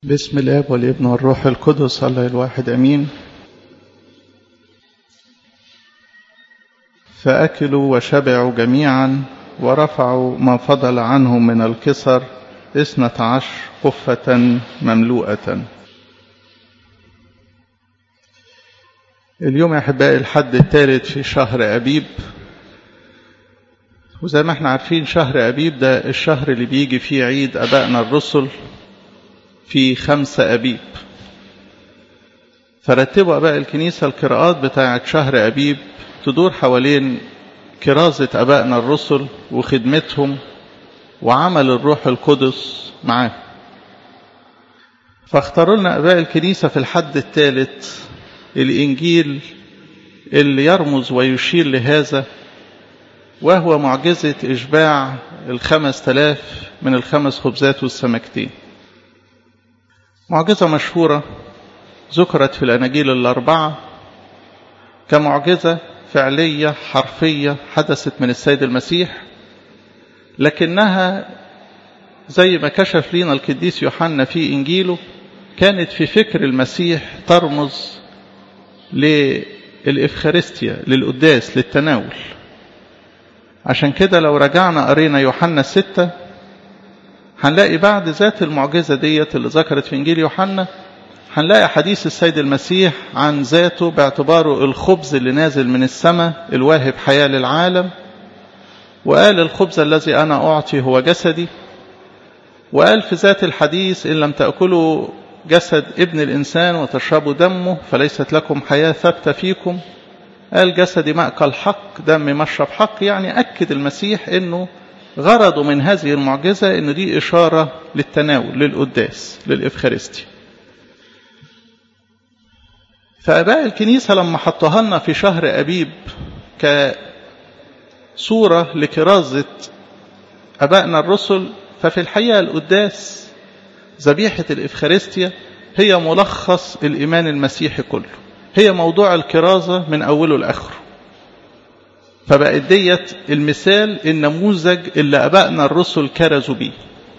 بسم الاب والابن والروح القدس الله الواحد امين فاكلوا وشبعوا جميعا ورفعوا ما فضل عنهم من الكسر اثنة عشر قفة مملوءة اليوم يا احبائي الحد الثالث في شهر ابيب وزي ما احنا عارفين شهر ابيب ده الشهر اللي بيجي فيه عيد ابائنا الرسل في خمسة أبيب فرتبوا أباء الكنيسة القراءات بتاعة شهر أبيب تدور حوالين كرازة أبائنا الرسل وخدمتهم وعمل الروح القدس معاه فاختاروا لنا أباء الكنيسة في الحد الثالث الإنجيل اللي يرمز ويشير لهذا وهو معجزة إشباع الخمس تلاف من الخمس خبزات والسمكتين معجزة مشهورة ذكرت في الأناجيل الأربعة كمعجزة فعلية حرفية حدثت من السيد المسيح لكنها زي ما كشف لنا القديس يوحنا في إنجيله كانت في فكر المسيح ترمز للإفخارستيا للقداس للتناول عشان كده لو رجعنا قرينا يوحنا الستة هنلاقي بعد ذات المعجزة ديت اللي ذكرت في إنجيل يوحنا هنلاقي حديث السيد المسيح عن ذاته باعتباره الخبز اللي نازل من السماء الواهب حياة للعالم وقال الخبز الذي أنا أعطي هو جسدي وقال في ذات الحديث إن لم تأكلوا جسد ابن الإنسان وتشربوا دمه فليست لكم حياة ثابتة فيكم قال جسدي مأكل حق دمي مشرب حق يعني أكد المسيح أنه غرضه من هذه المعجزة أن دي إشارة للتناول للقداس للإفخارستي فأباء الكنيسة لما حطوها لنا في شهر أبيب كصورة لكرازة أبائنا الرسل ففي الحقيقة القداس ذبيحة الإفخارستيا هي ملخص الإيمان المسيحي كله هي موضوع الكرازة من أوله لآخره فبقت ديت المثال النموذج اللي أبائنا الرسل كرزوا بيه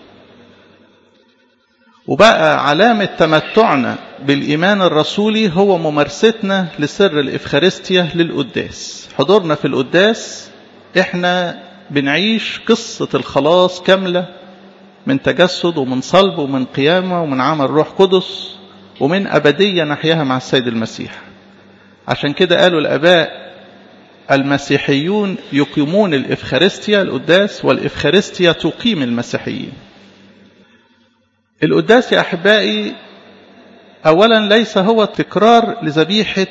وبقى علامة تمتعنا بالإيمان الرسولي هو ممارستنا لسر الإفخارستيا للقداس حضورنا في القداس إحنا بنعيش قصة الخلاص كاملة من تجسد ومن صلب ومن قيامة ومن عمل روح قدس ومن أبدية نحياها مع السيد المسيح عشان كده قالوا الآباء المسيحيون يقيمون الإفخارستيا القداس والإفخارستيا تقيم المسيحيين القداس يا أحبائي أولا ليس هو تكرار لذبيحة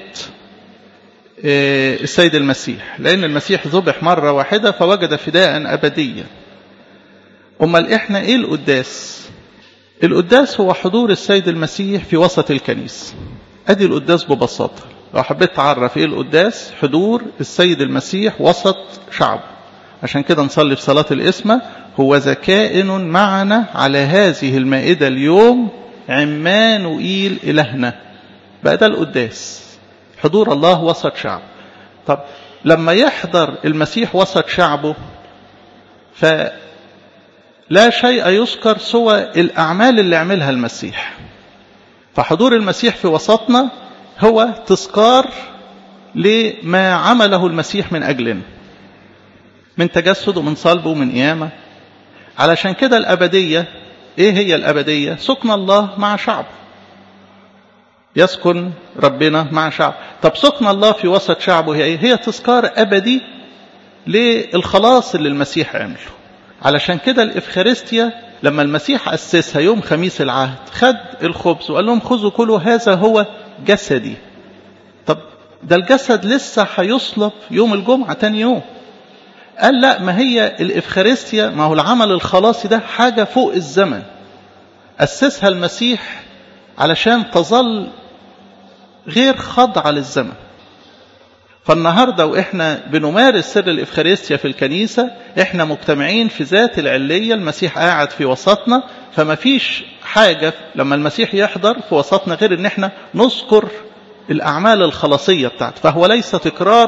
السيد المسيح لأن المسيح ذبح مرة واحدة فوجد فداء أبديا أمال إحنا إيه القداس القداس هو حضور السيد المسيح في وسط الكنيسة أدي القداس ببساطة لو حبيت تعرف ايه القداس حضور السيد المسيح وسط شعبه عشان كده نصلي في صلاة الإسمة هو ذكائن معنا على هذه المائدة اليوم عمانوئيل إلهنا بقى ده القداس حضور الله وسط شعبه طب لما يحضر المسيح وسط شعبه فلا شيء يذكر سوى الأعمال اللي عملها المسيح فحضور المسيح في وسطنا هو تذكار لما عمله المسيح من أجلنا من تجسد ومن صلب ومن قيامة علشان كده الأبدية إيه هي الأبدية سكن الله مع شعبه يسكن ربنا مع شعب طب سكن الله في وسط شعبه هي إيه هي تذكار أبدي للخلاص اللي المسيح عمله علشان كده الإفخارستيا لما المسيح أسسها يوم خميس العهد خد الخبز وقال لهم خذوا كلوا هذا هو جسدي طب ده الجسد لسه هيصلب يوم الجمعة تاني يوم قال لا ما هي الإفخارستيا ما هو العمل الخلاصي ده حاجة فوق الزمن أسسها المسيح علشان تظل غير خاضعة للزمن فالنهاردة وإحنا بنمارس سر الإفخارستيا في الكنيسة إحنا مجتمعين في ذات العلية المسيح قاعد في وسطنا فما فيش حاجة لما المسيح يحضر في وسطنا غير إن إحنا نذكر الأعمال الخلاصية بتاعته فهو ليس تكرار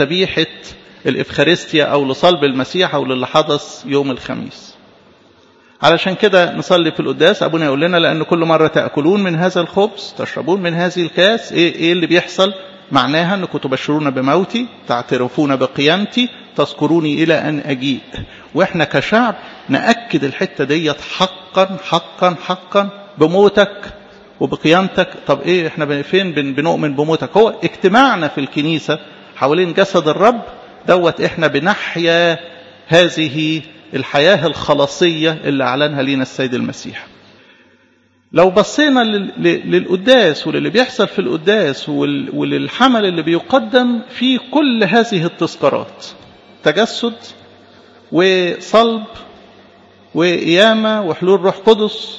لذبيحة الإفخارستيا أو لصلب المسيح أو للي حدث يوم الخميس علشان كده نصلي في القداس ابونا يقول لنا لان كل مره تاكلون من هذا الخبز تشربون من هذه الكاس ايه ايه اللي بيحصل معناها انكم تبشرون بموتي تعترفون بقيامتي تذكروني الى ان اجيء واحنا كشعب ناكد الحته ديت حقا حقا حقا بموتك وبقيامتك طب ايه احنا فين بنؤمن بموتك هو اجتماعنا في الكنيسه حوالين جسد الرب دوت احنا بنحيا هذه الحياة الخلاصية اللي أعلنها لنا السيد المسيح لو بصينا للقداس وللي بيحصل في القداس وللحمل اللي بيقدم في كل هذه التذكارات تجسد وصلب وقيامة وحلول روح قدس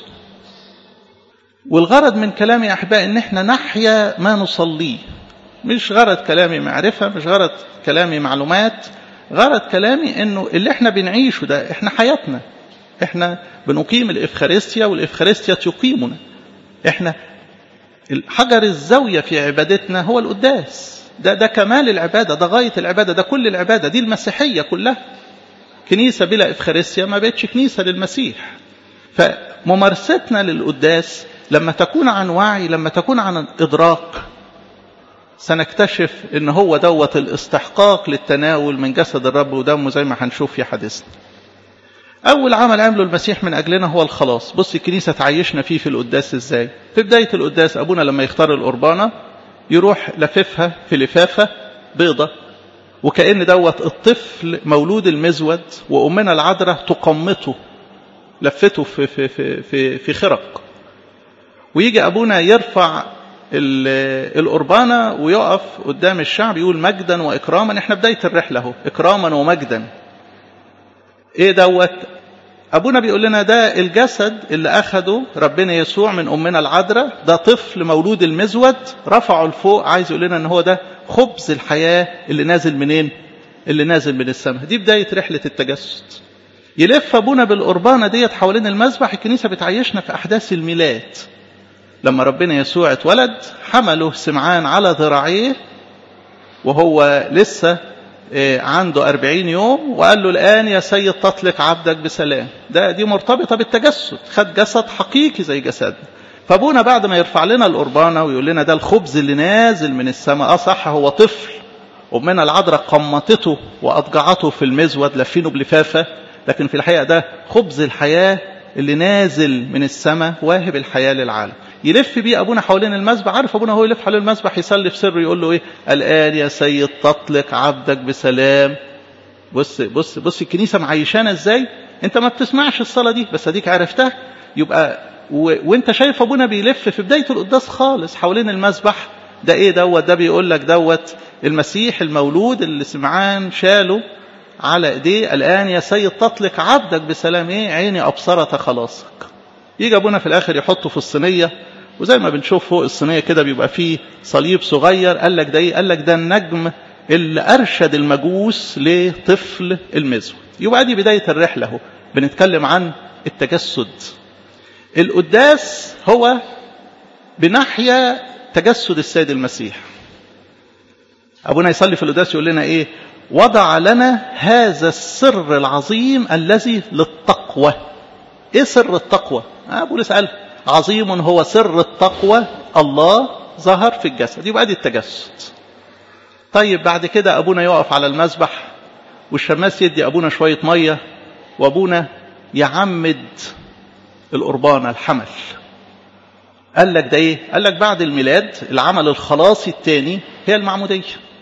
والغرض من كلامي يا أحبائي إن إحنا نحيا ما نصليه مش غرض كلامي معرفة مش غرض كلامي معلومات غرض كلامي انه اللي احنا بنعيشه ده احنا حياتنا احنا بنقيم الافخارستيا والافخارستيا تقيمنا احنا حجر الزاوية في عبادتنا هو القداس ده ده كمال العبادة ده غاية العبادة ده كل العبادة دي المسيحية كلها كنيسة بلا افخارستيا ما بقتش كنيسة للمسيح فممارستنا للقداس لما تكون عن وعي لما تكون عن إدراك سنكتشف ان هو دوت الاستحقاق للتناول من جسد الرب ودمه زي ما هنشوف في حديثنا اول عمل عمله المسيح من اجلنا هو الخلاص بص الكنيسه تعيشنا فيه في القداس ازاي في بدايه القداس ابونا لما يختار القربانه يروح لففها في لفافه بيضه وكأن دوت الطفل مولود المزود وأمنا العذراء تقمته لفته في, في, في, في, في خرق ويجي أبونا يرفع القربانة ويقف قدام الشعب يقول مجدا وإكراما احنا بداية الرحلة اهو إكراما ومجدا ايه دوت أبونا بيقول لنا ده الجسد اللي أخده ربنا يسوع من أمنا العذراء ده طفل مولود المزود رفعه لفوق عايز يقول لنا إن هو ده خبز الحياة اللي نازل منين اللي نازل من السماء دي بداية رحلة التجسد يلف أبونا بالقربانة ديت حوالين المذبح الكنيسة بتعيشنا في أحداث الميلاد لما ربنا يسوع اتولد حمله سمعان على ذراعيه وهو لسه عنده أربعين يوم وقال له الآن يا سيد تطلق عبدك بسلام ده دي مرتبطة بالتجسد خد جسد حقيقي زي جسدنا فابونا بعد ما يرفع لنا القربانة ويقول لنا ده الخبز اللي نازل من السماء اه صح هو طفل ومن العذراء قمطته وأضجعته في المزود لفينه بلفافة لكن في الحقيقة ده خبز الحياة اللي نازل من السماء واهب الحياة للعالم يلف بيه ابونا حوالين المسبح عارف ابونا هو يلف حوالين المسبح يصلي في سر يقول له ايه الان يا سيد تطلق عبدك بسلام بص بص بص الكنيسه معيشانا ازاي انت ما بتسمعش الصلاه دي بس اديك عرفتها يبقى و... وانت شايف ابونا بيلف في بدايه القداس خالص حوالين المسبح ده ايه دوت ده بيقول لك دوت المسيح المولود اللي سمعان شاله على ايديه الان يا سيد تطلق عبدك بسلام ايه عيني ابصرت خلاصك يجي ابونا في الاخر يحطه في الصينيه وزي ما بنشوف فوق الصينيه كده بيبقى فيه صليب صغير قال لك ده ايه قال لك ده النجم اللي ارشد المجوس لطفل المزود يبقى دي بدايه الرحله اهو بنتكلم عن التجسد القداس هو بنحيا تجسد السيد المسيح ابونا يصلي في القداس يقول لنا ايه وضع لنا هذا السر العظيم الذي للتقوى ايه سر التقوى آه بولس قال عظيم هو سر التقوى الله ظهر في الجسد يبقى دي التجسد طيب بعد كده ابونا يقف على المذبح والشماس يدي ابونا شويه ميه وابونا يعمد القربانه الحمل قال لك ده ايه قال لك بعد الميلاد العمل الخلاصي الثاني هي المعموديه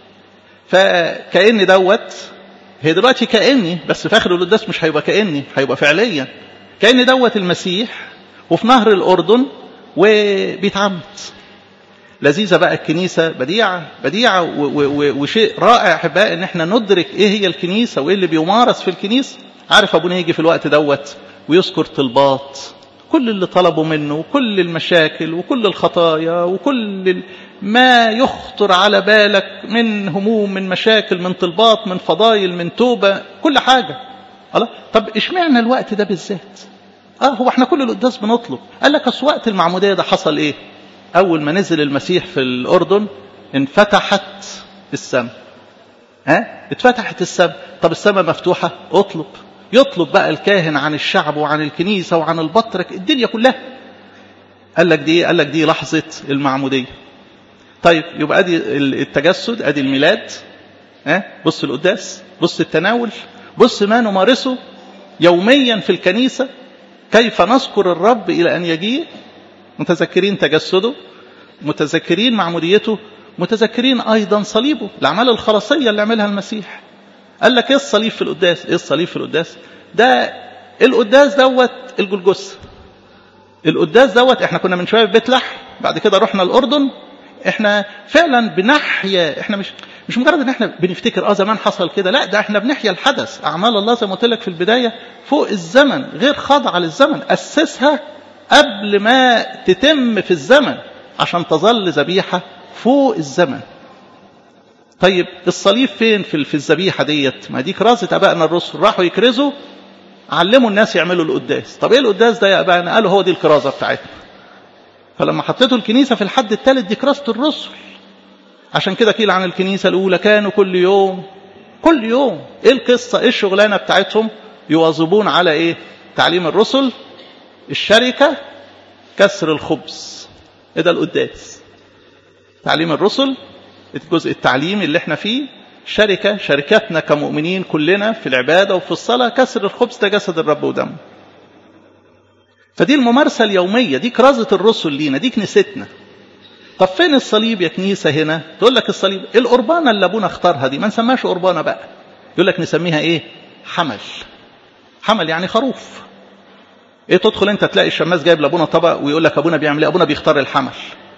فكأن دوت هي دلوقتي كأني بس في اخر القداس مش هيبقى كأني هيبقى فعليا كأن دوت المسيح وفي نهر الأردن وبيتعمد لذيذة بقى الكنيسة بديعة بديعة وشيء رائع أحباء إن احنا ندرك إيه هي الكنيسة وإيه اللي بيمارس في الكنيسة عارف أبونا يجي في الوقت دوت ويذكر طلبات كل اللي طلبوا منه وكل المشاكل وكل الخطايا وكل ما يخطر على بالك من هموم من مشاكل من طلبات من فضايل من توبة كل حاجة الله طب اشمعنى الوقت ده بالذات اه هو احنا كل القداس بنطلب قال لك اصل وقت المعموديه ده حصل ايه اول ما نزل المسيح في الاردن انفتحت السماء ها اتفتحت السماء طب السماء مفتوحه اطلب يطلب بقى الكاهن عن الشعب وعن الكنيسة وعن البطرك الدنيا كلها قال لك دي قال لك دي لحظة المعمودية طيب يبقى ادي التجسد ادي الميلاد ها بص القداس بص التناول بص ما نمارسه يوميا في الكنيسة كيف نذكر الرب إلى أن يجيء متذكرين تجسده متذكرين معموديته متذكرين أيضا صليبه الأعمال الخلاصية اللي عملها المسيح قال لك إيه الصليب في القداس إيه الصليب في القداس ده القداس دوت الجلجثة القداس دوت احنا كنا من شوية في بيت لحم بعد كده رحنا الأردن احنا فعلا بنحيا احنا مش مش مجرد ان احنا بنفتكر اه زمان حصل كده لا ده احنا بنحيا الحدث اعمال الله زي ما قلت لك في البدايه فوق الزمن غير خاضعه للزمن اسسها قبل ما تتم في الزمن عشان تظل ذبيحه فوق الزمن طيب الصليب فين في في الذبيحه ديت ما دي كرازه ابائنا الرسل راحوا يكرزوا علموا الناس يعملوا القداس طب ايه القداس ده يا ابائنا قالوا هو دي الكرازه بتاعتنا فلما حطيتوا الكنيسه في الحد الثالث دي كرازه الرسل عشان كده قيل عن الكنيسة الأولى كانوا كل يوم كل يوم إيه القصة إيه الشغلانة بتاعتهم يواظبون على إيه تعليم الرسل الشركة كسر الخبز إيه ده القداس تعليم الرسل الجزء التعليمي اللي احنا فيه شركة شركتنا كمؤمنين كلنا في العبادة وفي الصلاة كسر الخبز ده جسد الرب ودمه فدي الممارسة اليومية دي كرازة الرسل لينا دي كنيستنا طب فين الصليب يا كنيسة هنا تقول لك الصليب القربانة اللي أبونا اختارها دي ما نسماش قربانة بقى يقول لك نسميها إيه حمل حمل يعني خروف إيه تدخل أنت تلاقي الشماس جايب لأبونا طبق ويقول لك أبونا بيعمل إيه أبونا بيختار الحمل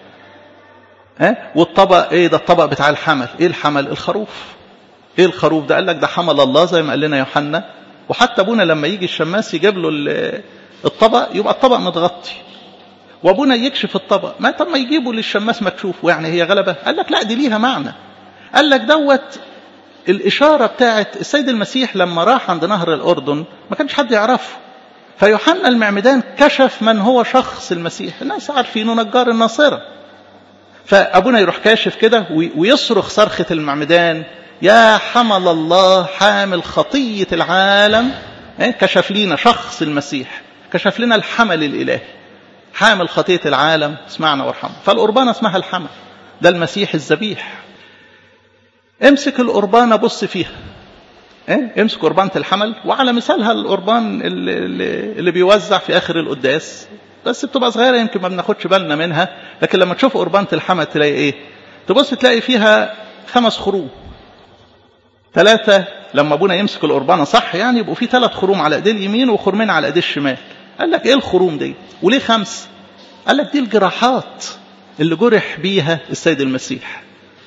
ها أه؟ والطبق إيه ده الطبق بتاع الحمل إيه الحمل الخروف إيه الخروف ده قال لك ده حمل الله زي ما قال لنا يوحنا وحتى أبونا لما يجي الشماس يجيب له الطبق يبقى الطبق متغطي وابونا يكشف الطبق ما طب ما يجيبوا للشماس مكشوف ويعني هي غلبه قال لك لا دي ليها معنى قال لك دوت الاشاره بتاعت السيد المسيح لما راح عند نهر الاردن ما كانش حد يعرفه فيوحنا المعمدان كشف من هو شخص المسيح الناس عارفينه نجار الناصره فابونا يروح كاشف كده ويصرخ صرخه المعمدان يا حمل الله حامل خطيه العالم كشف لنا شخص المسيح كشف لنا الحمل الالهي حامل خطية العالم اسمعنا وارحمنا فالقربانة اسمها الحمل ده المسيح الذبيح امسك القربانة بص فيها إيه؟ امسك قربانة الحمل وعلى مثالها القربان اللي, اللي بيوزع في آخر القداس بس بتبقى صغيرة يمكن ما بناخدش بالنا منها لكن لما تشوف قربانة الحمل تلاقي ايه تبص تلاقي فيها خمس خروم ثلاثة لما ابونا يمسك القربانة صح يعني يبقوا في ثلاث خروم على ايديه اليمين وخرمين على ايديه الشمال قال لك ايه الخروم دي وليه خمس قال لك دي الجراحات اللي جرح بيها السيد المسيح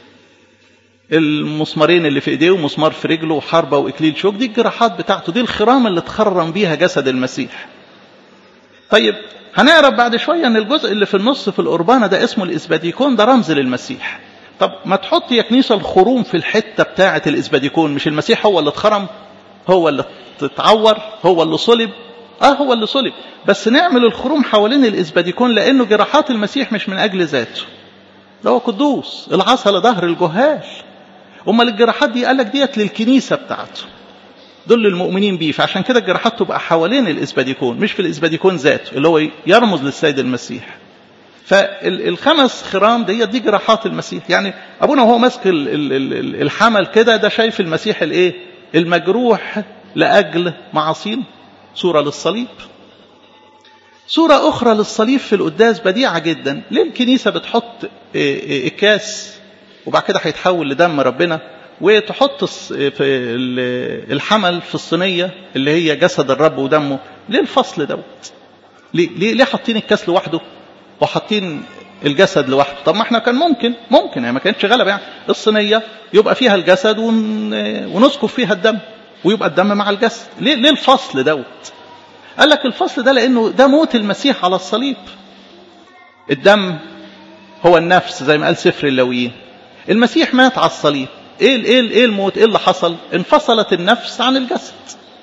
المسمارين اللي في ايديه ومسمار في رجله وحربه واكليل شوك دي الجراحات بتاعته دي الخرام اللي اتخرم بيها جسد المسيح طيب هنعرف بعد شويه ان الجزء اللي في النص في القربانه ده اسمه الاسباديكون ده رمز للمسيح طب ما تحط يا كنيسه الخروم في الحته بتاعه الاسباديكون مش المسيح هو اللي اتخرم هو اللي اتعور هو اللي صلب اه هو اللي صلب بس نعمل الخروم حوالين الاسباديكون لانه جراحات المسيح مش من اجل ذاته ده هو قدوس العصا لظهر الجهال امال الجراحات دي قال لك ديت للكنيسه بتاعته دول المؤمنين بيه فعشان كده الجراحات تبقى حوالين الاسباديكون مش في الاسباديكون ذاته اللي هو يرمز للسيد المسيح فالخمس خرام دي دي جراحات المسيح يعني ابونا وهو ماسك الحمل كده ده شايف المسيح الايه المجروح لاجل معاصينا صورة للصليب صورة أخرى للصليب في القداس بديعة جدا ليه الكنيسة بتحط الكاس وبعد كده هيتحول لدم ربنا وتحط في الحمل في الصينية اللي هي جسد الرب ودمه ليه الفصل دوت ليه, ليه, ليه حاطين الكاس لوحده وحاطين الجسد لوحده طب ما احنا كان ممكن ممكن يعني ما كانتش غلبة يعني الصينية يبقى فيها الجسد ونسكب فيها الدم ويبقى الدم مع الجسد ليه, ليه الفصل دوت قال لك الفصل ده لانه ده موت المسيح على الصليب الدم هو النفس زي ما قال سفر اللويين المسيح مات على الصليب ايه ايه ايه الموت ايه اللي حصل انفصلت النفس عن الجسد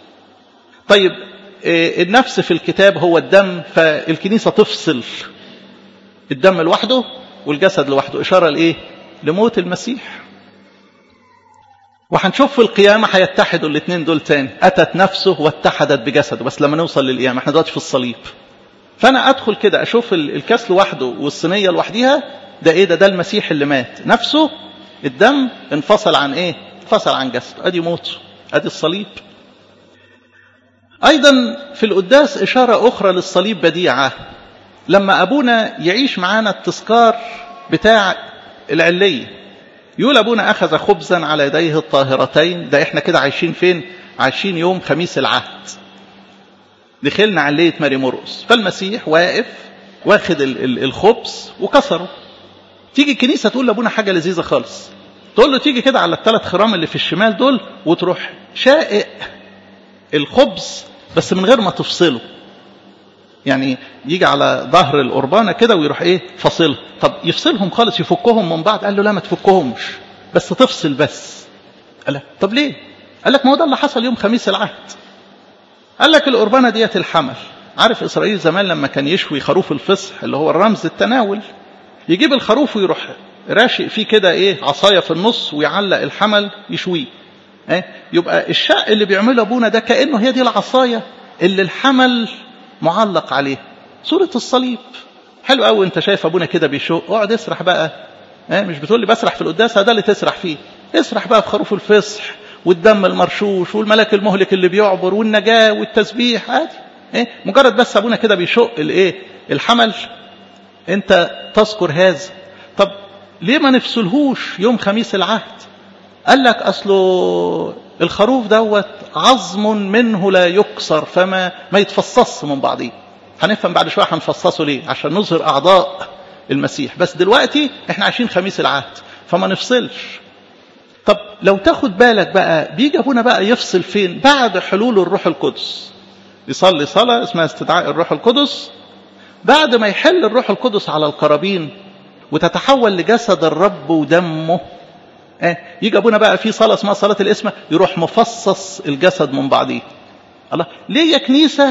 طيب إيه النفس في الكتاب هو الدم فالكنيسه تفصل الدم لوحده والجسد لوحده اشاره لايه لموت المسيح وهنشوف في القيامة هيتحدوا الاثنين دول تاني أتت نفسه واتحدت بجسده بس لما نوصل للقيامة احنا دلوقتي في الصليب فأنا أدخل كده أشوف الكاس لوحده والصينية لوحديها ده إيه ده ده المسيح اللي مات نفسه الدم انفصل عن إيه انفصل عن جسده أدي موته أدي الصليب أيضا في القداس إشارة أخرى للصليب بديعة لما أبونا يعيش معانا التذكار بتاع العلية يقول أبونا أخذ خبزا على يديه الطاهرتين ده إحنا كده عايشين فين عايشين يوم خميس العهد دخلنا علية ماري مرقس فالمسيح واقف واخد الخبز وكسره تيجي الكنيسة تقول لأبونا حاجة لذيذة خالص تقول له تيجي كده على الثلاث خرام اللي في الشمال دول وتروح شائق الخبز بس من غير ما تفصله يعني يجي على ظهر القربانه كده ويروح ايه فاصلها طب يفصلهم خالص يفكهم من بعض قال له لا ما تفكهمش بس تفصل بس قال لك طب ليه قال لك ما هو ده اللي حصل يوم خميس العهد قال لك القربانه ديت الحمل عارف اسرائيل زمان لما كان يشوي خروف الفصح اللي هو الرمز التناول يجيب الخروف ويروح راشق فيه كده ايه عصايه في النص ويعلق الحمل يشويه ايه يبقى الشق اللي بيعمله ابونا ده كانه هي دي العصايه اللي الحمل معلق عليه صورة الصليب حلو قوي انت شايف ابونا كده بيشوق اقعد اسرح بقى اه مش بتقول لي بسرح في القداس ده اللي تسرح فيه اسرح بقى في خروف الفصح والدم المرشوش والملاك المهلك اللي بيعبر والنجاة والتسبيح عادي ايه مجرد بس ابونا كده بيشق الايه الحمل انت تذكر هذا طب ليه ما نفصلهوش يوم خميس العهد قال لك اصله الخروف دوت عظم منه لا يكسر فما ما يتفصص من بعضيه هنفهم بعد شويه هنفصصه ليه عشان نظهر اعضاء المسيح بس دلوقتي احنا عايشين خميس العهد فما نفصلش طب لو تاخد بالك بقى بيجي ابونا بقى يفصل فين بعد حلول الروح القدس يصلي صلاه اسمها استدعاء الروح القدس بعد ما يحل الروح القدس على القرابين وتتحول لجسد الرب ودمه اه يجي ابونا بقى في صلاه اسمها صلاه الاسمه يروح مفصص الجسد من بعضيه الله ليه يا كنيسه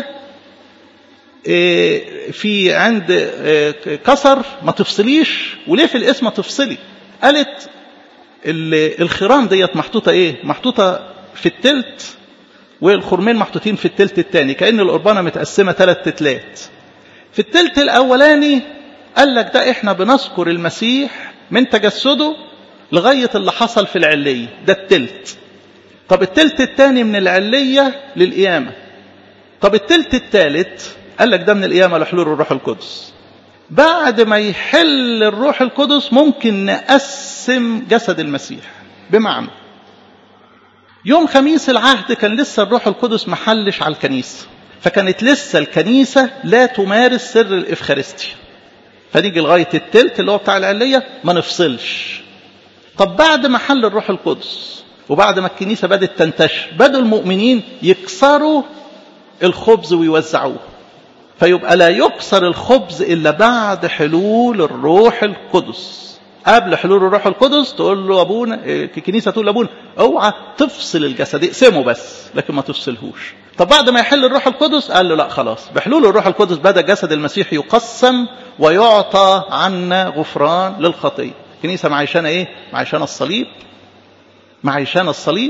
اه في عند اه كسر ما تفصليش وليه في الاسم تفصلي قالت الخرام ديت محطوطه ايه محطوطه في التلت والخرمين محطوطين في التلت الثاني كان القربانه متقسمه ثلاث تتلات في التلت الاولاني قال لك ده احنا بنذكر المسيح من تجسده لغاية اللي حصل في العلية ده التلت طب التلت الثاني من العلية للقيامة طب التلت الثالث قال لك ده من القيامة لحلول الروح القدس بعد ما يحل الروح القدس ممكن نقسم جسد المسيح بمعنى يوم خميس العهد كان لسه الروح القدس محلش على الكنيسة فكانت لسه الكنيسة لا تمارس سر الإفخارستيا فنيجي لغاية التلت اللي هو بتاع العلية ما نفصلش طب بعد ما حل الروح القدس وبعد ما الكنيسة بدأت تنتشر بدأوا المؤمنين يكسروا الخبز ويوزعوه فيبقى لا يكسر الخبز إلا بعد حلول الروح القدس قبل حلول الروح القدس تقول له أبونا الكنيسة تقول لأبونا اوعى تفصل الجسد اقسمه بس لكن ما تفصلهوش طب بعد ما يحل الروح القدس قال له لا خلاص بحلول الروح القدس بدأ جسد المسيح يقسم ويعطى عنا غفران للخطيه الكنيسة معيشانا ايه معيشانا الصليب معيشانا الصليب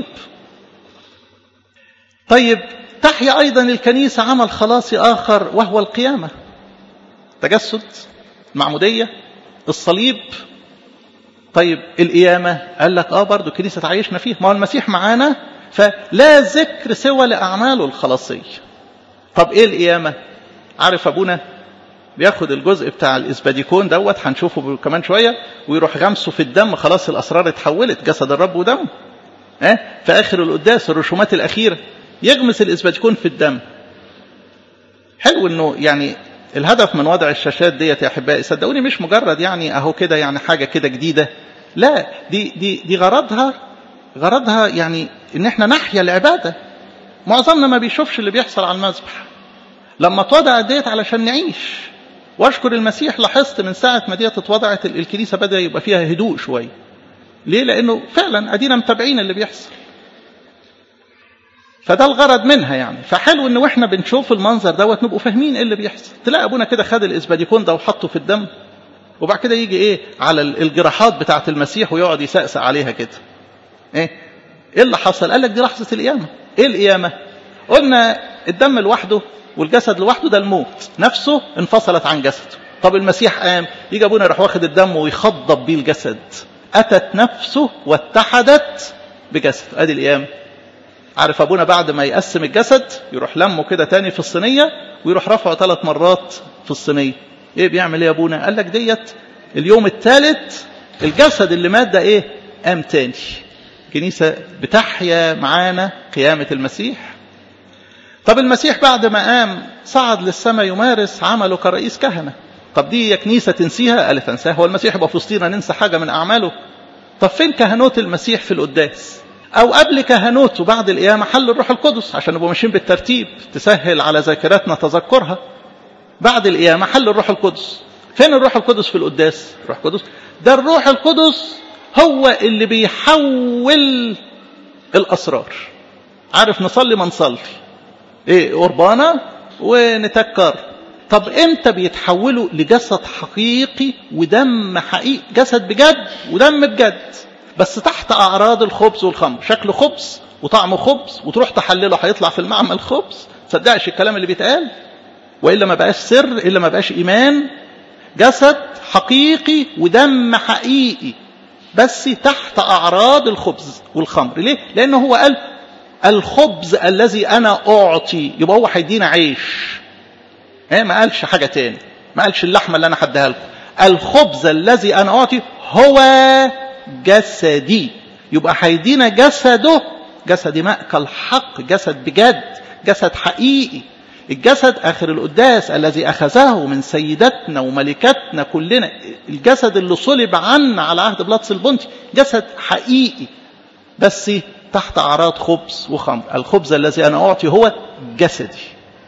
طيب تحيا ايضا الكنيسة عمل خلاصي اخر وهو القيامة تجسد المعمودية الصليب طيب القيامة قال لك اه برضو الكنيسة تعيشنا فيه ما هو المسيح معانا فلا ذكر سوى لأعماله الخلاصية طب ايه القيامة عارف ابونا بياخد الجزء بتاع الاسباديكون دوت هنشوفه كمان شويه ويروح غمسه في الدم خلاص الاسرار اتحولت جسد الرب ودم اه في اخر القداس الرسومات الاخيره يغمس الاسباديكون في الدم حلو انه يعني الهدف من وضع الشاشات ديت يا احبائي صدقوني مش مجرد يعني اهو كده يعني حاجه كده جديده لا دي دي دي غرضها غرضها يعني ان احنا نحيا العباده معظمنا ما بيشوفش اللي بيحصل على المذبح لما اتوضع ديت علشان نعيش واشكر المسيح لاحظت من ساعه ما ديت اتوضعت الكنيسه بدا يبقى فيها هدوء شويه ليه لانه فعلا ادينا متابعين اللي بيحصل فده الغرض منها يعني فحلو ان واحنا بنشوف المنظر دوت نبقوا فاهمين ايه اللي بيحصل تلاقي ابونا كده خد الاسباديكون ده وحطه في الدم وبعد كده يجي ايه على الجراحات بتاعه المسيح ويقعد يسقسق عليها كده ايه ايه اللي حصل قال لك دي لحظة القيامة ايه القيامة قلنا الدم لوحده والجسد لوحده ده الموت نفسه انفصلت عن جسده طب المسيح قام يجي ابونا يروح واخد الدم ويخضب بيه الجسد اتت نفسه واتحدت بجسد ادي القيامة عارف ابونا بعد ما يقسم الجسد يروح لمه كده تاني في الصينية ويروح رفعه ثلاث مرات في الصينية ايه بيعمل ايه يا ابونا قال لك ديت اليوم الثالث الجسد اللي مات ده ايه قام تاني كنيسة بتحيا معانا قيامة المسيح طب المسيح بعد ما قام صعد للسماء يمارس عمله كرئيس كهنة طب دي يا كنيسة تنسيها قالت انساها هو المسيح يبقى في وسطينا ننسى حاجة من أعماله طب فين كهنوت المسيح في القداس أو قبل كهنوته بعد القيامة حل الروح القدس عشان نبقى ماشيين بالترتيب تسهل على ذاكرتنا تذكرها بعد القيامة حل الروح القدس فين الروح القدس في القداس الروح القدس ده الروح القدس هو اللي بيحول الأسرار عارف نصلي ما نصلي ايه قربانة ونتكر طب امتى بيتحولوا لجسد حقيقي ودم حقيقي جسد بجد ودم بجد بس تحت اعراض الخبز والخمر شكله خبز وطعمه خبز وتروح تحلله هيطلع في المعمل خبز تصدقش الكلام اللي بيتقال والا ما بقاش سر الا ما بقاش ايمان جسد حقيقي ودم حقيقي بس تحت اعراض الخبز والخمر ليه لانه هو قال الخبز الذي انا اعطي يبقى هو هيدينا عيش ايه ما قالش حاجه تاني ما قالش اللحمه اللي انا هديها لكم الخبز الذي انا اعطي هو جسدي يبقى هيدينا جسده جسدي مأكل حق جسد بجد جسد حقيقي الجسد آخر القداس الذي أخذه من سيدتنا وملكتنا كلنا الجسد اللي صلب عنا على عهد بلاطس البنطي جسد حقيقي بس تحت أعراض خبز وخمر الخبز الذي أنا أعطي هو جسدي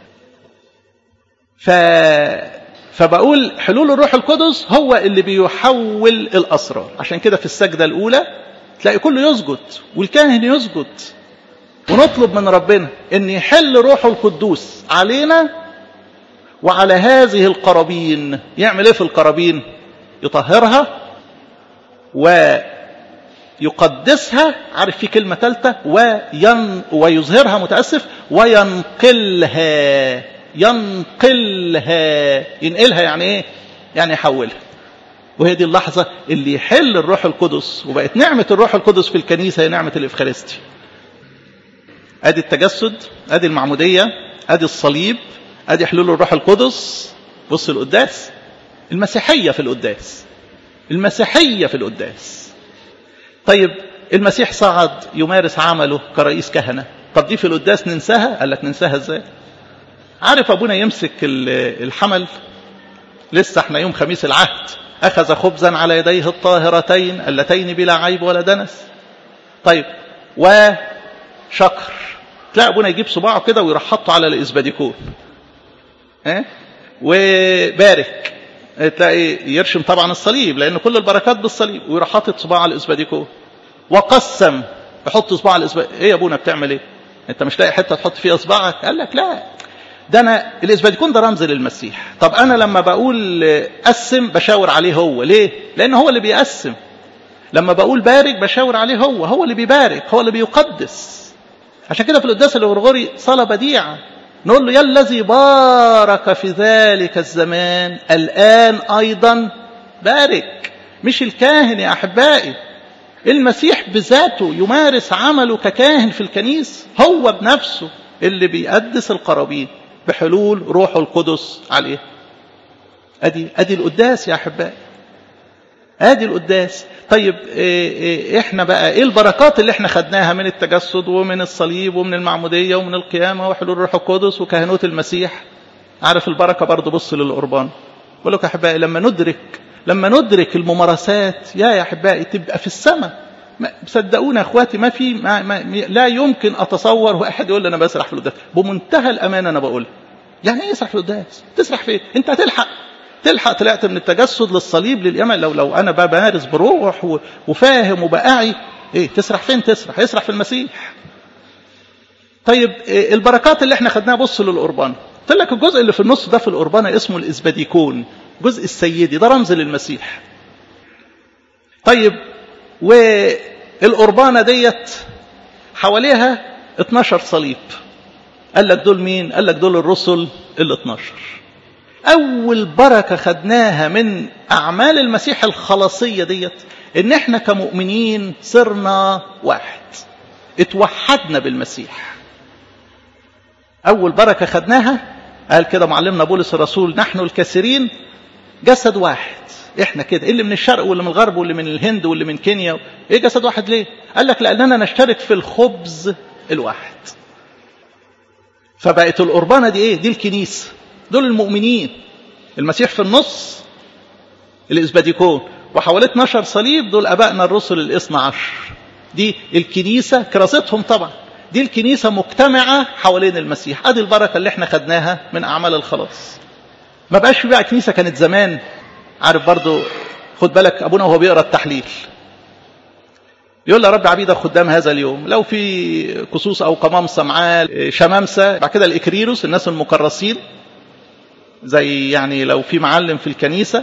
ف... فبقول حلول الروح القدس هو اللي بيحول الأسرار عشان كده في السجدة الأولى تلاقي كله يسجد والكاهن يسجد ونطلب من ربنا ان يحل روحه القدوس علينا وعلى هذه القرابين يعمل ايه في القرابين يطهرها ويقدسها عارف في كلمة ثالثة وين ويظهرها متأسف وينقلها ينقلها ينقلها يعني ايه يعني يحولها وهي دي اللحظة اللي يحل الروح القدس وبقت نعمة الروح القدس في الكنيسة هي نعمة الإفخارستي ادي التجسد ادي المعمودية ادي الصليب ادي حلول الروح القدس بص القداس المسيحية في القداس المسيحية في القداس طيب المسيح صعد يمارس عمله كرئيس كهنة طب دي في القداس ننساها قال لك ننساها ازاي عارف ابونا يمسك الحمل لسه احنا يوم خميس العهد اخذ خبزا على يديه الطاهرتين اللتين بلا عيب ولا دنس طيب و شكر تلاقي ابونا يجيب صباعه كده ويروح حاطه على الاسباديكون ها وبارك تلاقي يرشم طبعا الصليب لان كل البركات بالصليب ويروح حاطط صباعه على الاسباديكون وقسم يحط صباعه على الاسباديكون ايه يا ابونا بتعمل ايه انت مش لاقي حته تحط فيها صباعك قال لك لا ده انا الاسباديكون ده رمز للمسيح طب انا لما بقول قسم بشاور عليه هو ليه لان هو اللي بيقسم لما بقول بارك بشاور عليه هو هو اللي بيبارك هو اللي بيقدس عشان كده في القداس الغرغوري صلاة بديعة نقول له يا الذي بارك في ذلك الزمان الآن أيضا بارك مش الكاهن يا أحبائي المسيح بذاته يمارس عمله ككاهن في الكنيسة هو بنفسه اللي بيقدس القرابين بحلول روحه القدس عليه أدي, أدي القداس يا أحبائي ادي القداس طيب إيه إيه احنا بقى ايه البركات اللي احنا خدناها من التجسد ومن الصليب ومن المعموديه ومن القيامه وحلول الروح القدس وكهنوت المسيح عارف البركه برضه بص للقربان بقول لك يا احبائي لما ندرك لما ندرك الممارسات يا يا احبائي تبقى في السماء صدقونا يا اخواتي ما في ما ما لا يمكن اتصور واحد يقول لي انا بسرح في القداس بمنتهى الامانه انا بقول يعني ايه يسرح في القداس تسرح فين انت هتلحق تلحق طلعت من التجسد للصليب لليمن لو لو انا بمارس بروح وفاهم وبقعي ايه تسرح فين تسرح يسرح في المسيح طيب إيه البركات اللي احنا خدناها بص للقربان قلت لك الجزء اللي في النص ده في القربان اسمه الاسباديكون جزء السيدي ده رمز للمسيح طيب والقربانة ديت حواليها 12 صليب قال لك دول مين قال لك دول الرسل ال 12 اول بركه خدناها من اعمال المسيح الخلاصيه ديت ان احنا كمؤمنين صرنا واحد اتوحدنا بالمسيح اول بركه خدناها قال كده معلمنا بولس الرسول نحن الكثيرين جسد واحد احنا كده اللي من الشرق واللي من الغرب واللي من الهند واللي من كينيا ايه جسد واحد ليه قال لك لاننا نشترك في الخبز الواحد فبقت القربانه دي ايه دي الكنيسه دول المؤمنين المسيح في النص الاسباديكون وحواليه 12 صليب دول ابائنا الرسل الاثنى عشر دي الكنيسه كراستهم طبعا دي الكنيسه مجتمعه حوالين المسيح ادي البركه اللي احنا خدناها من اعمال الخلاص ما بقاش في بقى كنيسه كانت زمان عارف برضو خد بالك ابونا وهو بيقرا التحليل يقول يا رب عبيدك خدام هذا اليوم لو في كسوس او قمامسه معاه شمامسه بعد كده الاكريروس الناس المكرسين زي يعني لو في معلم في الكنيسه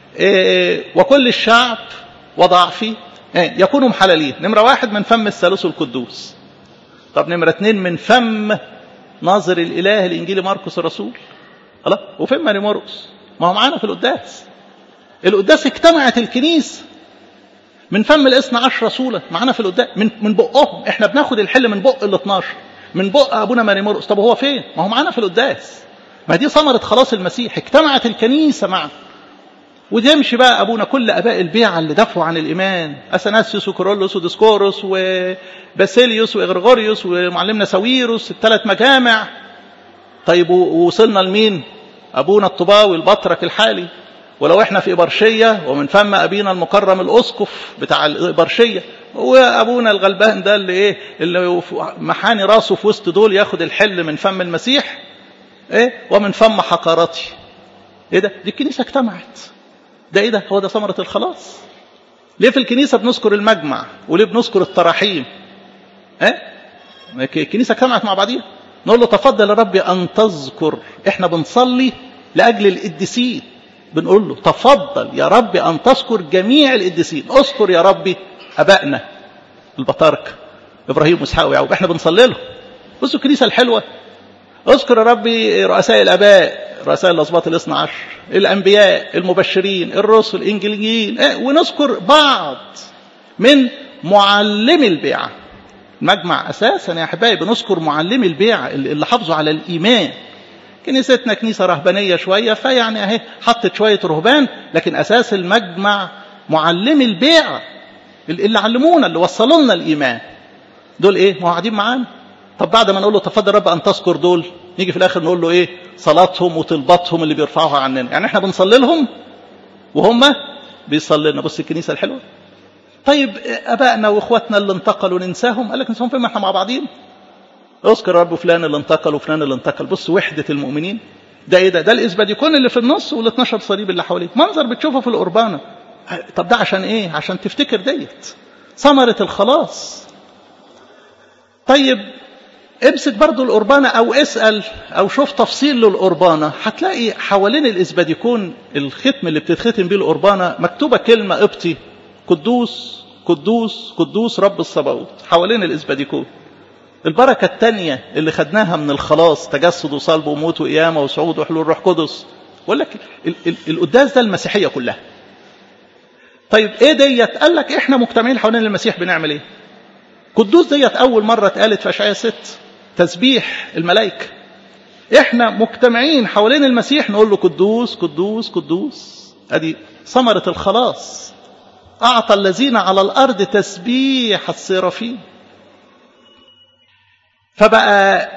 وكل الشعب وضعفي يكونوا محللين نمره واحد من فم الثالوث القدوس طب نمره اثنين من فم ناظر الاله الانجيلي مرقس الرسول خلاص وفين ماري مرقس ما هو معانا في القداس القداس اجتمعت الكنيسه من فم الاثنى عشر رسولا معانا في القداس من من بقهم احنا بناخد الحل من بق ال 12 من بق ابونا ماري مرقس طب هو فين؟ ما هو معانا في القداس ما دي ثمره خلاص المسيح اجتمعت الكنيسه معه ودي يمشي بقى ابونا كل اباء البيعه اللي دافعوا عن الايمان اثناسيوس وكورولوس وديسكوروس وباسيليوس واغريغوريوس ومعلمنا ساويروس الثلاث مجامع طيب ووصلنا لمين؟ ابونا الطباوي البطرك الحالي ولو احنا في إبرشية ومن فم أبينا المكرم الأسقف بتاع الإبرشية وأبونا الغلبان ده اللي إيه اللي محاني راسه في وسط دول ياخد الحل من فم المسيح إيه ومن فم حقارتي إيه ده دي الكنيسة اجتمعت ده إيه ده هو ده ثمرة الخلاص ليه في الكنيسة بنذكر المجمع وليه بنذكر التراحيم إيه الكنيسة اجتمعت مع بعضيها نقول له تفضل يا ربي أن تذكر إحنا بنصلي لأجل القديسين بنقول له تفضل يا رب أن تذكر جميع القديسين اذكر يا ربي أبائنا البطاركة إبراهيم وإسحاق ويعقوب احنا بنصلي له بصوا الكنيسة الحلوة اذكر يا ربي رؤساء الآباء رؤساء الأسباط الاثنى عشر الأنبياء المبشرين الرسل الإنجيليين اه ونذكر بعض من معلمي البيعة المجمع أساسا يا أحبائي بنذكر معلمي البيعة اللي حافظوا على الإيمان كنيستنا كنيسة رهبانية شوية فيعني اهي حطت شوية رهبان لكن أساس المجمع معلمي البيعة اللي علمونا اللي وصلوا لنا الإيمان دول إيه؟ ما قاعدين معانا طب بعد ما نقول له تفضل رب أن تذكر دول نيجي في الآخر نقول له إيه؟ صلاتهم وطلباتهم اللي بيرفعوها عننا يعني إحنا بنصلي لهم وهم بيصلي لنا بص الكنيسة الحلوة طيب أبائنا وإخواتنا اللي انتقلوا ننساهم قال لك ننساهم فين ما إحنا مع بعضين اذكر رب فلان اللي انتقل وفلان اللي انتقل بص وحدة المؤمنين ده ايه ده ده الاسباديكون اللي في النص وال 12 صليب اللي حواليه منظر بتشوفه في القربانة طب ده عشان ايه عشان تفتكر ديت ثمرة الخلاص طيب امسك برضو القربانة او اسأل او شوف تفصيل للقربانة هتلاقي حوالين الاسباديكون الختم اللي بتتختم بيه القربانة مكتوبة كلمة قبطي قدوس قدوس قدوس رب الصباوت حوالين الاسباديكون البركة الثانية اللي خدناها من الخلاص تجسد وصلب وموت وقيامة وصعود وحلول روح قدس بقول لك القداس ده المسيحية كلها طيب ايه ديت قال لك احنا مجتمعين حوالين المسيح بنعمل ايه قدوس ديت اول مرة اتقالت في اشعياء ست تسبيح الملائكة احنا مجتمعين حوالين المسيح نقول له قدوس قدوس قدوس ادي ثمرة الخلاص اعطى الذين على الارض تسبيح السرافين فبقى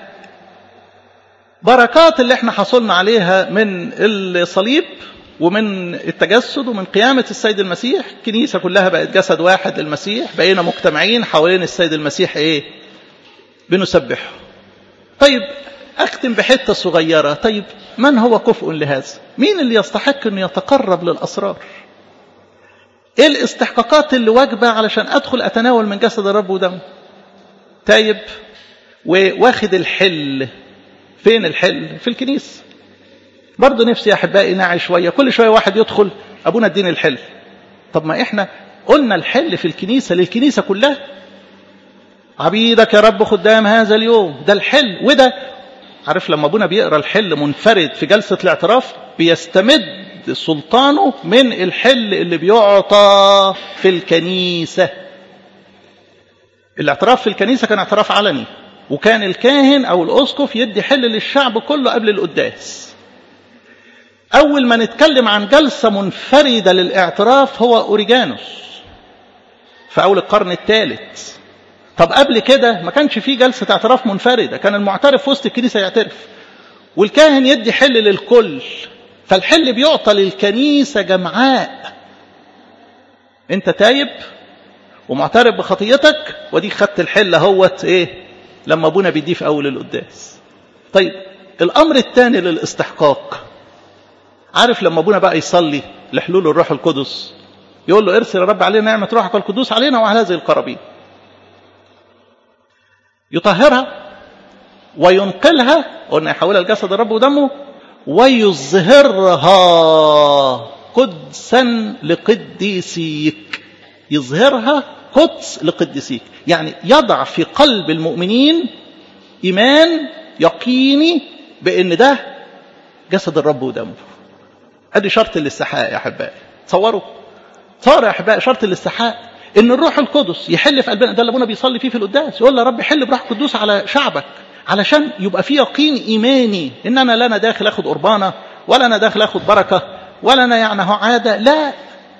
بركات اللي احنا حصلنا عليها من الصليب ومن التجسد ومن قيامة السيد المسيح الكنيسة كلها بقت جسد واحد للمسيح بقينا مجتمعين حوالين السيد المسيح ايه بنسبحه طيب اختم بحتة صغيرة طيب من هو كفء لهذا مين اللي يستحق انه يتقرب للاسرار ايه الاستحقاقات اللي واجبة علشان ادخل اتناول من جسد الرب ودمه تايب وواخد الحل فين الحل في الكنيسة برضه نفسي يا أحبائي نعي شوية كل شوية واحد يدخل أبونا اديني الحل طب ما إحنا قلنا الحل في الكنيسة للكنيسة كلها عبيدك يا رب خدام هذا اليوم ده الحل وده عارف لما ابونا بيقرا الحل منفرد في جلسه الاعتراف بيستمد سلطانه من الحل اللي بيعطى في الكنيسه الاعتراف في الكنيسه كان اعتراف علني وكان الكاهن او الاسقف يدي حل للشعب كله قبل القداس اول ما نتكلم عن جلسه منفرده للاعتراف هو اوريجانوس في اول القرن الثالث طب قبل كده ما كانش فيه جلسه اعتراف منفرده كان المعترف في وسط الكنيسه يعترف والكاهن يدي حل للكل فالحل بيعطى للكنيسه جمعاء انت تايب ومعترف بخطيتك ودي خدت الحل اهوت ايه لما ابونا بيديه في اول القداس طيب الامر الثاني للاستحقاق عارف لما ابونا بقى يصلي لحلول الروح القدس يقول له ارسل يا رب علينا نعمه روحك القدوس علينا وعلى هذه القرابين يطهرها وينقلها قلنا يحولها لجسد الرب ودمه ويظهرها قدسا لقديسيك يظهرها قدس لقديسيك يعني يضع في قلب المؤمنين إيمان يقيني بأن ده جسد الرب ودمه ادي شرط الاستحقاق يا احبائي تصوروا صار يا احبائي شرط الاستحقاق ان الروح القدس يحل في قلبنا ده اللي ابونا بيصلي فيه في القداس يقول يا رب حل بروح قدوس على شعبك علشان يبقى في يقين ايماني ان انا لا انا داخل اخد قربانه ولا انا داخل اخد بركه ولا انا يعني هو عاده لا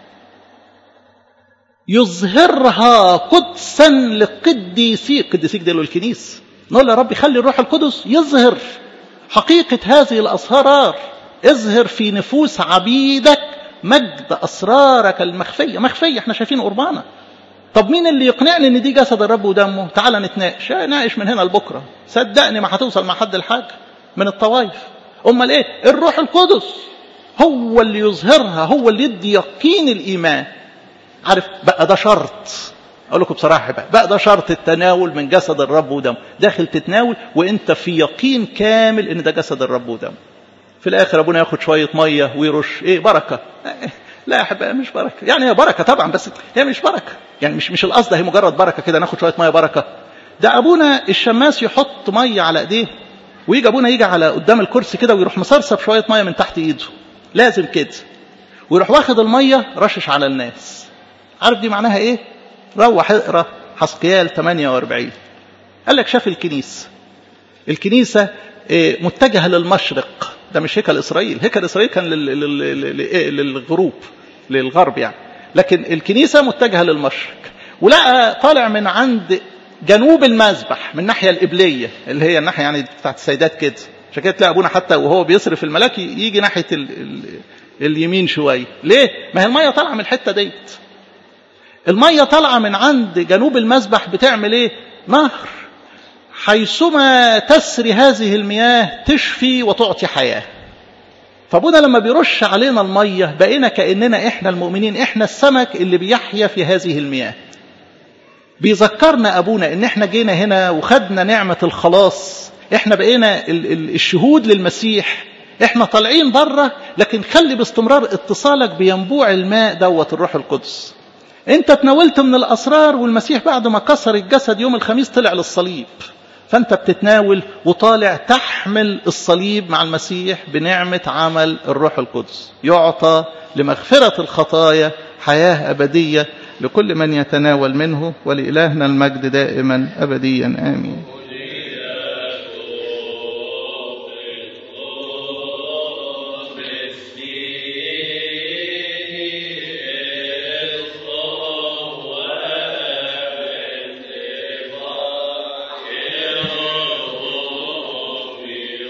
يظهرها قدسا لقديسيك قديسيك ده الكنيس نقول يا رب خلي الروح القدس يظهر حقيقة هذه الأسرار اظهر في نفوس عبيدك مجد أسرارك المخفية مخفية احنا شايفين قربانة طب مين اللي يقنعني ان دي جسد الرب ودمه تعال نتناقش ناقش من هنا لبكرة صدقني ما هتوصل مع حد الحاجة من الطوائف امال ايه الروح القدس هو اللي يظهرها هو اللي يدي يقين الايمان عارف بقى ده شرط اقول لكم بصراحه بقى بقى ده شرط التناول من جسد الرب ودمه داخل تتناول وانت في يقين كامل ان ده جسد الرب ودمه في الاخر ابونا ياخد شويه ميه ويرش ايه بركه لا يا احبائي مش بركه يعني هي بركه طبعا بس هي مش بركه يعني مش مش القصد هي مجرد بركه كده ناخد شويه ميه بركه ده ابونا الشماس يحط ميه على ايديه ويجي ابونا يجي على قدام الكرسي كده ويروح مصرصب شويه ميه من تحت ايده لازم كده ويروح واخد الميه رشش على الناس عارف دي معناها ايه روح اقرا حسقيال 48 قال لك شاف الكنيسه الكنيسه متجهه للمشرق ده مش هيكل اسرائيل هيكل اسرائيل كان للغروب للغرب يعني لكن الكنيسه متجهه للمشرق ولقى طالع من عند جنوب المذبح من الناحيه القبليه اللي هي الناحيه يعني بتاعت السيدات كده عشان كده تلاقي ابونا حتى وهو بيصرف الملاك يجي ناحيه ال ال اليمين شويه ليه ما هي الميه طالعه من الحته ديت الميه طالعه من عند جنوب المذبح بتعمل ايه نهر حيثما تسري هذه المياه تشفي وتعطي حياه فابونا لما بيرش علينا الميه بقينا كاننا احنا المؤمنين احنا السمك اللي بيحيا في هذه المياه بيذكرنا ابونا ان احنا جينا هنا وخدنا نعمه الخلاص احنا بقينا الشهود للمسيح احنا طالعين بره لكن خلي باستمرار اتصالك بينبوع الماء دوت الروح القدس انت تناولت من الاسرار والمسيح بعد ما كسر الجسد يوم الخميس طلع للصليب فانت بتتناول وطالع تحمل الصليب مع المسيح بنعمه عمل الروح القدس يعطى لمغفره الخطايا حياه ابديه لكل من يتناول منه ولالهنا المجد دائما ابديا امين